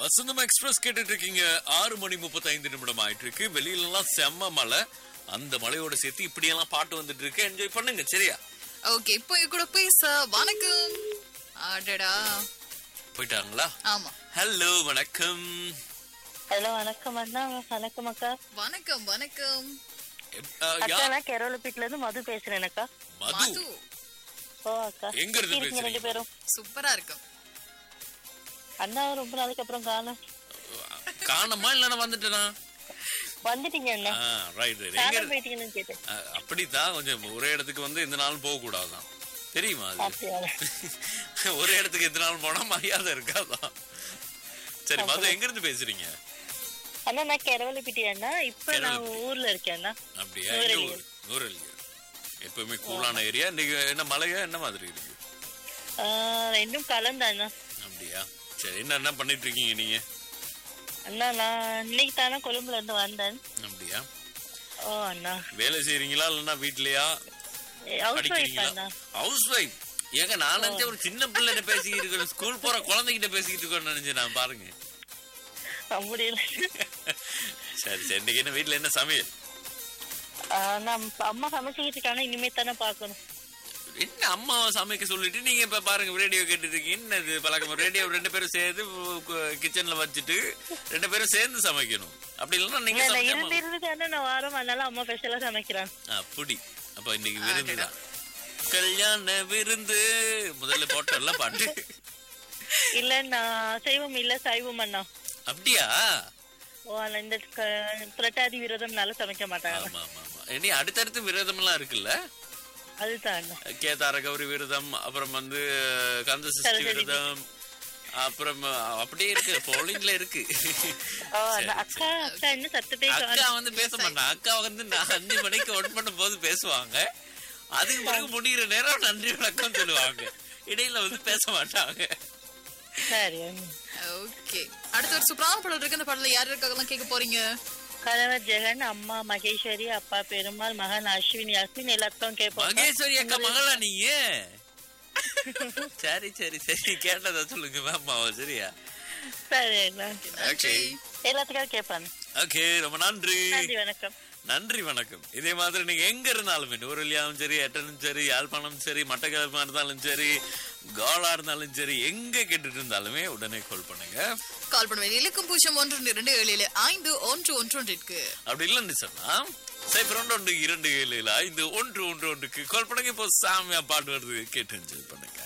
வசந்தம் express கேட்டுட்டு இருக்கீங்க ஆறு மணி முப்பத்தைந்து நிமிடம் ஆயிட்டு இருக்கு வெளியில எல்லாம் செம்ம மழை அந்த மழையோட சேர்த்து இப்படி எல்லாம் பாட்டு வந்துட்டு இருக்கு என்ஜாய் பண்ணுங்க சரியா ஓகே இப்போ என் கூட பேச வணக்கம் அடடா போயிட்டாங்களா ஆமா ஹலோ வணக்கம் ஹலோ வணக்கம் அண்ணா வணக்கம் அக்கா வணக்கம் வணக்கம் எப்- ஆ, அக்கா யா- நான் கேரளப்பீட்ல இருந்து மது பேசுறேன் அக்கா மது மது ஓ அக்கா எங்க இருந்து எப்படி இருக்கீங்க ரெண்டு பேசுறீங்க? பேரும் சூப்பரா இருக்கும் அண்ணா ரொம்ப நாளைக்கு அப்புறம் காணும் காணமா இல்லைன்னா வந்துட்டேனா வந்துட்டீங்க அண்ணா ரைட் ரைட் எங்க காணாம இரு- போயிட்டீங்கன்னு கேட்டேன் ஆ, அப்படித்தான் கொஞ்சம் ஒரே இடத்துக்கு வந்து எந்த நாளும் போக கூடாதான் தெரியுமா அது அப்படியா ஒரே இடத்துக்கு எத்தனை நாள் போனா மரியாதை இருக்காதான் சரி மது எங்க இருந்து பேசுறீங்க அண்ணா நான் கேரளப்பீட்டி அண்ணா இப்ப நான் கேரளப்பட்டி. ஊர்ல இருக்கேன் அண்ணா அப்படியா எந்த ஊர் நூறல்லியா எப்பவுமே கூலான ஏரியா இன்னைக்கு என்ன மழையா என்ன மாதிரி இருக்கு ஆஹ், ரெண்டும் கலந்த அண்ணா அப்படியா சரி என்ன என்ன பண்ணிட்டு இருக்கீங்க நீங்க அண்ணா நான் இன்னைக்கு தானே கொழும்புல இருந்து வந்தேன் அப்படியா ஓ அண்ணா வேலை செய்றீங்களா இல்லைன்னா வீட்லயா ஹவுஸ் ஒய்ஃப் படிக்கிறீங்களா அண்ணா ஹவுஸ் ஒய்ஃப் ஏங்க நான் நினைச்சேன் ஒரு சின்ன பிள்ளைகிட்ட பேசிக்கிட்டு இருக்கேன் ஸ்கூல் போற குழந்தைகிட்ட பேசிக்கிட்டு இருக்கோம்னு நினைச்சேன் நான் பாருங்க அப்படி இல்லை சரி சரி இன்னைக்கு என்ன வீட்ல என்ன சமையல் ஆஹ், நான் அம்மா சமைச்சுக்கிட்டு இருக்காங்க இனிமே தானே பார்க்கணும் என்ன அம்மா சமைக்க சொல்லிட்டு நீங்க இப்ப பாருங்க ரேடியோ கேட்டுட்டு இருக்கீங்க என்ன இது பழக்கம் ரேடியோ ரெண்டு பேரும் சேர்ந்து கிச்சன்ல வச்சுட்டு ரெண்டு பேரும் சேர்ந்து சமைக்கணும் அப்படி இல்லைன்னா நீங்க இல்ல, இல்ல, சமைக்காம இருந்து இருந்து தானே நான் வாரம் அதனால அம்மா ஸ்பெஷலா சமைக்கிறான் அப்படி அப்ப இன்னைக்கு விருந்து தான் கல்யாண விருந்து முதல்ல போட்டோம்ல பாட்டு இல்ல நான் சைவம் இல்ல சைவம் அண்ணா அப்படியா ஓ ஆனா இந்த க- புரட்டாதி விரதம்னால சமைக்க மாட்டாங்க ஆமா ஆமா ஆமா இனி அடுத்தடுத்து விரதம் எல்லாம் இருக்குல்ல அதுதான் அண்ணா கேதார கௌரி விரதம் அப்புறம் வந்து கந்த சஷ்டி சரஸ்வதி. விரதம் அப்புறம் அப்படியே இருக்கு போலிங்ல இருக்கு ஓ அந்த அக்கா அக்கா இன்னும் சத்தத்தை அக்கா வந்து பேச மாட்டான் அக்கா வந்து நான் அஞ்சு மணிக்கு ஒன் பண்ணும் போது பேசுவாங்க அதுக்கு பிறகு முடிகிற நேரம் நன்றி வணக்கம் சொல்லுவாங்க இடையில வந்து பேச மாட்டாங்க சரி அண்ணா. ஓகே அடுத்து ஒரு சூப்பரான படம் இருக்கு அந்த படத்துல யார் இருக்காங்கலாம் கேட்க போறீங்க கணவர் ஜெகன் அம்மா மகேஸ்வரி அப்பா பெருமாள் மகன் அஸ்வினி அஸ்வின் எல்லாத்துக்கும் கேட்போம் மகேஸ்வரி அக்கா மகளா நீங்க சரி சரி சரி கேட்டதா சொல்லுங்க மேம் சரியா சரி அண்ணா ஓகே எல்லாத்துக்கும் கேட்பாங்க ஓகே ரொம்ப நன்றி நன்றி வணக்கம் நன்றி வணக்கம் இதே மாதிரி நீங்க எங்க இருந்தாலுமே நூறுலியாவும் சரி எட்டனும் சரி யாழ்ப்பாணம் சரி மட்டக்களப்பா இருந்தாலும் சரி கோலா இருந்தாலும் சரி எங்க கேட்டுட்டு இருந்தாலுமே உடனே கால் பண்ணுங்க கால் பண்ணுவேன் இலக்கம் பூஜ்ஜியம் ஒன்று இரண்டு ஏழு ஏழு ஐந்து ஒன்று ஒன்று ஒன்றிற்கு அப்படி இல்லைன்னு சொன்னா சைபர் ஒன்று ஒன்று இரண்டு ஏழு ஏழு ஐந்து ஒன்று ஒன்று ஒன்றுக்கு கால் பண்ணுங்க இப்போ சாமியா பாட்டு வருது கேட்டு என்ஜாய் பண்ணுங்க